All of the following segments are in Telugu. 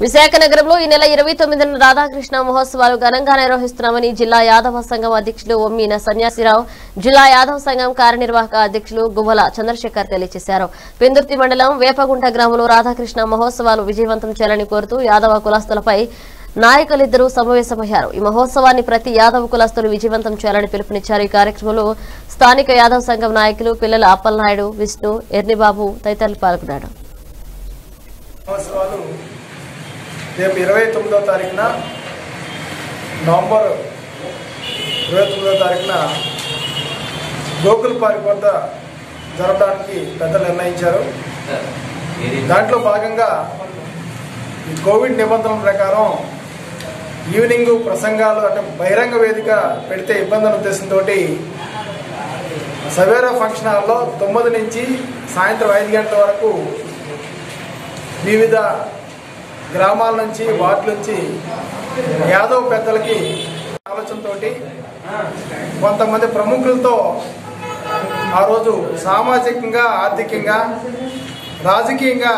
విశాఖ నగరంలో ఈ నెల ఇరవై తొమ్మిదిన రాధాకృష్ణ మహోత్సవాలు ఘనంగా నిర్వహిస్తున్నామని జిల్లా యాదవ సంఘం అధ్యక్షులు ఒమ్మిన సన్యాసిరావు జిల్లా యాదవ సంఘం కార్యనిర్వాహక అధ్యక్షులు గువ్వల చంద్రశేఖర్ తెలియజేశారు పెందుర్తి మండలం వేపగుంట గ్రామంలో రాధాకృష్ణ మహోత్సవాలు విజయవంతం చేయాలని కోరుతూ యాదవ కులస్తులపై నాయకులిద్దరూ సమావేశమయ్యారు ఈ మహోత్సవాన్ని ప్రతి యాదవ కులస్తులు విజయవంతం చేయాలని పిలుపునిచ్చారు ఈ కార్యక్రమంలో స్థానిక యాదవ సంఘం నాయకులు పిల్లల అప్పలనాయుడు విష్ణు ఎర్నిబాబు తదితరులు పాల్గొన్నారు మహోత్సవాలు రేపు ఇరవై తొమ్మిదో తారీఖున నవంబర్ ఇరవై తొమ్మిదో తారీఖున గోకుల్ పార్క్ వద్ద జరపడానికి పెద్దలు నిర్ణయించారు దాంట్లో భాగంగా ఈ కోవిడ్ నిబంధనల ప్రకారం ఈవినింగ్ ప్రసంగాలు అంటే బహిరంగ వేదిక పెడితే ఇబ్బందుల ఉద్దేశంతో సవేరా ఫంక్షన్ హాల్లో తొమ్మిది నుంచి సాయంత్రం ఐదు గంటల వరకు వివిధ గ్రామాల నుంచి వార్డు నుంచి యాదవ్ పెద్దలకి ఆలోచనతో కొంతమంది ప్రముఖులతో ఆ రోజు సామాజికంగా ఆర్థికంగా రాజకీయంగా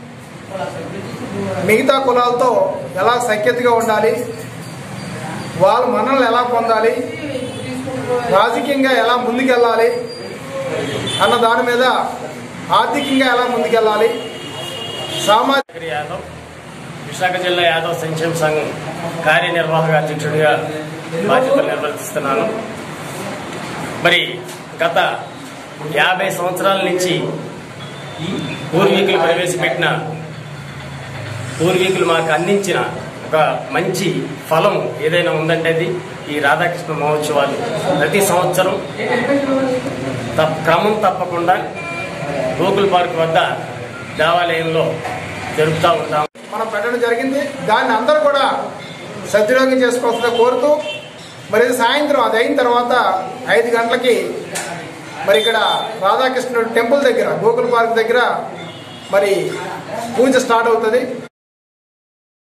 మిగతా కులాలతో ఎలా సఖ్యతగా ఉండాలి వాళ్ళ మనల్ని ఎలా పొందాలి రాజకీయంగా ఎలా ముందుకెళ్ళాలి అన్న దాని మీద ఆర్థికంగా ఎలా ముందుకెళ్ళాలి సామాజిక చక్రి యాదవ్ విశాఖ జిల్లా యాదవ్ సంక్షేమ సంఘం కార్యనిర్వాహక అధ్యక్షుడిగా బాధ్యతలు నిర్వర్తిస్తున్నాను మరి గత యాభై సంవత్సరాల నుంచి పూర్వీకులు ప్రవేశపెట్టిన పూర్వీకులు మాకు అందించిన ఒక మంచి ఫలం ఏదైనా ఉందంటే అది ఈ రాధాకృష్ణ మహోత్సవాలు ప్రతి సంవత్సరం తప్- క్రమం తప్పకుండా గోకుల్ పార్క్ వద్ద దేవాలయంలో జరుపుతూ ఉంటాం మనం పెట్టడం జరిగింది దాన్ని అందరూ కూడా సద్వినియోగం చేసుకోవాల్సిందిగా కోరుతూ మరి ఇది సాయంత్రం అది అయిన తర్వాత ఐదు గంటలకి మరి ఇక్కడ రాధాకృష్ణుడు టెంపుల్ దగ్గర గోకుల్ పార్క్ దగ్గర మరి పూజ స్టార్ట్ అవుతుంది